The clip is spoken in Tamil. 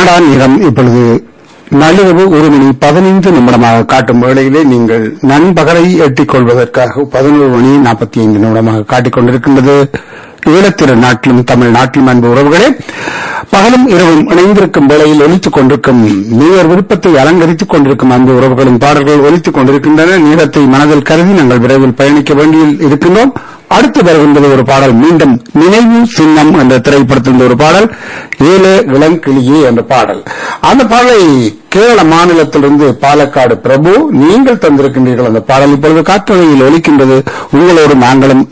கனடா நேரம் இப்பொழுது நள்ளிரவு ஒரு மணி பதினைந்து நிமிடமாக காட்டும் வேளையிலே நீங்கள் நண்பகலை எட்டிக் கொள்வதற்காக பதினோரு மணி நாற்பத்தி ஐந்து நிமிடமாக காட்டிக் கொண்டிருக்கின்றது ஈழத்திரு நாட்டிலும் தமிழ் நாட்டிலும் அன்பு உறவுகளே பகலும் இரவும் இணைந்திருக்கும் வேளையில் ஒலித்துக் கொண்டிருக்கும் நீர் விருப்பத்தை அலங்கரித்துக் கொண்டிருக்கும் அன்பு உறவுகளின் பாடல்கள் ஒலித்துக் கொண்டிருக்கின்றன நீளத்தை மனதில் கருதி நாங்கள் விரைவில் பயணிக்க வேண்டி இருக்கின்றோம் அடுத்து வருகின்றது ஒரு பாடல் மீண்டும் நினைவு சின்னம் என்ற திரைப்படத்திலிருந்து ஒரு பாடல் ஏழு இளங்கிளியே என்ற பாடல் அந்த பாடலை கேரள மாநிலத்திலிருந்து பாலக்காடு பிரபு நீங்கள் தந்திருக்கின்றீர்கள் அந்த பாடல் இப்பொழுது காற்றலையில் ஒலிக்கின்றது உங்களோடு நாங்களும்